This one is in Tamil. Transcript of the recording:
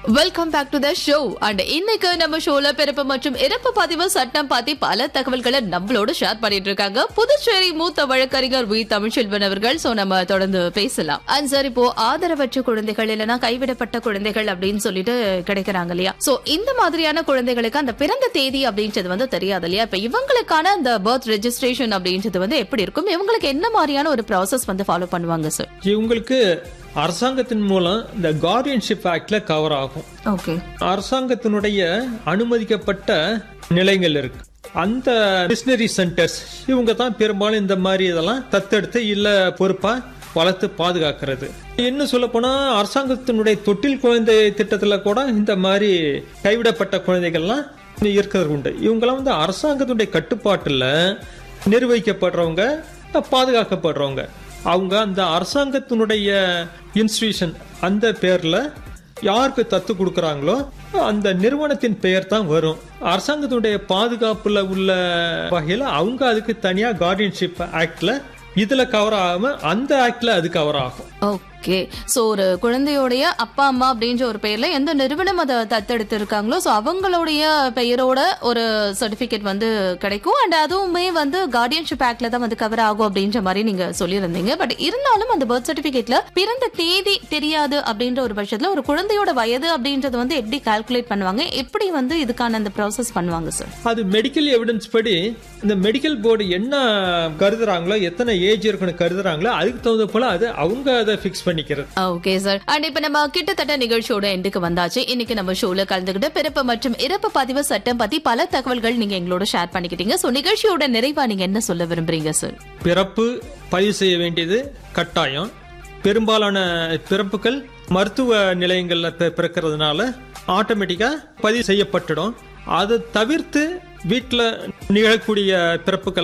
welcome back to the show and இன்னைக்கு நம்ம ஷோல பிறப்பு மற்றும் இறப்பு பதிவு சட்டம் பத்தி பல தகவல்களை நம்மளோட ஷேர் பண்ணிட்டு இருக்காங்க புதுச்சேரி மூத்த வழக்கறிஞர் வி தமிழ்ச்செல்வன் அவர்கள் சோ நம்ம தொடர்ந்து பேசலாம் அண்ட் சார் இப்போ ஆதரவற்ற குழந்தைகள் இல்லனா கைவிடப்பட்ட குழந்தைகள் அப்படின்னு சொல்லிட்டு கிடைக்கிறாங்க இல்லையா சோ இந்த மாதிரியான குழந்தைகளுக்கு அந்த பிறந்த தேதி அப்படின்றது வந்து தெரியாது இல்லையா இப்ப இவங்களுக்கான அந்த பர்த் ரெஜிஸ்ட்ரேஷன் அப்படின்றது வந்து எப்படி இருக்கும் இவங்களுக்கு என்ன மாதிரியான ஒரு ப்ராசஸ் வந்து ஃபாலோ பண்ணுவாங்க சார் இவங்களுக்கு அரசாங்கத்தின் மூலம் இந்த கார்டியன்ஷிப் ஆக்ட்ல கவர் ஆகும் ஓகே அரசாங்கத்தினுடைய அனுமதிக்கப்பட்ட நிலையங்கள் இருக்கு அந்த மிஷினரி சென்டர்ஸ் இவங்க தான் பெரும்பாலும் இந்த மாதிரி இதெல்லாம் தத்தெடுத்து இல்ல பொறுப்பா வளர்த்து பாதுகாக்கிறது இன்னும் சொல்ல போனா அரசாங்கத்தினுடைய தொட்டில் குழந்தை திட்டத்துல கூட இந்த மாதிரி கைவிடப்பட்ட குழந்தைகள்லாம் இருக்கிறது உண்டு இவங்கெல்லாம் வந்து அரசாங்கத்தினுடைய கட்டுப்பாட்டுல நிர்வகிக்கப்படுறவங்க பாதுகாக்கப்படுறவங்க அவங்க அந்த அரசாங்கத்தினுடைய இன்ஸ்டிடியூஷன் அந்த பேர்ல யாருக்கு தத்து கொடுக்கறாங்களோ அந்த நிறுவனத்தின் பெயர் தான் வரும் அரசாங்கத்தினுடைய பாதுகாப்புல உள்ள வகையில அவங்க அதுக்கு தனியா கார்டியன்ஷிப் ஆக்ட்ல இதுல கவர் ஆகாம அந்த ஆக்ட்ல அது கவர் ஆகும் ஓகே சோ ஒரு குழந்தையோடைய அப்பா அம்மா அப்படின்ற ஒரு பெயர்ல எந்த நிறுவனம் அதை தத்தெடுத்து இருக்காங்களோ சோ அவங்களுடைய பெயரோட ஒரு சர்டிபிகேட் வந்து கிடைக்கும் அண்ட் அதுவுமே வந்து கார்டியன்ஷிப் ஆக்ட்ல தான் வந்து கவர் ஆகும் அப்படின்ற மாதிரி நீங்க சொல்லியிருந்தீங்க பட் இருந்தாலும் அந்த பர்த் சர்டிபிகேட்ல பிறந்த தேதி தெரியாது அப்படின்ற ஒரு பட்சத்துல ஒரு குழந்தையோட வயது அப்படின்றது வந்து எப்படி கால்குலேட் பண்ணுவாங்க எப்படி வந்து இதுக்கான அந்த ப்ராசஸ் பண்ணுவாங்க சார் அது மெடிக்கல் எவிடன்ஸ் படி இந்த மெடிக்கல் போர்டு என்ன கருதுறாங்களோ எத்தனை ஏஜ் இருக்குன்னு கருதுறாங்களோ அதுக்கு தகுந்த போல அது அவங்க அதை ஃபிக்ஸ் பண்ணிக்கிறது ஓகே சார் அண்ட் இப்ப நம்ம கிட்டத்தட்ட நிகழ்ச்சியோட எண்டுக்கு வந்தாச்சு இன்னைக்கு நம்ம ஷோல கலந்துகிட்ட பிறப்பு மற்றும் இறப்பு பதிவு சட்டம் பத்தி பல தகவல்கள் நீங்க எங்களோட ஷேர் பண்ணிக்கிட்டீங்க சோ நிகழ்ச்சியோட நிறைவா நீங்க என்ன சொல்ல விரும்புறீங்க சார் பிறப்பு பதிவு செய்ய வேண்டியது கட்டாயம் பெரும்பாலான பிறப்புகள் மருத்துவ நிலையங்கள்ல பி- பிறக்கிறதுனால ஆட்டோமேட்டிக்கா பதிவு செய்யப்பட்டுடும் அதை தவிர்த்து வீட்டில் நிகழக்கூடிய பிறப்புகள்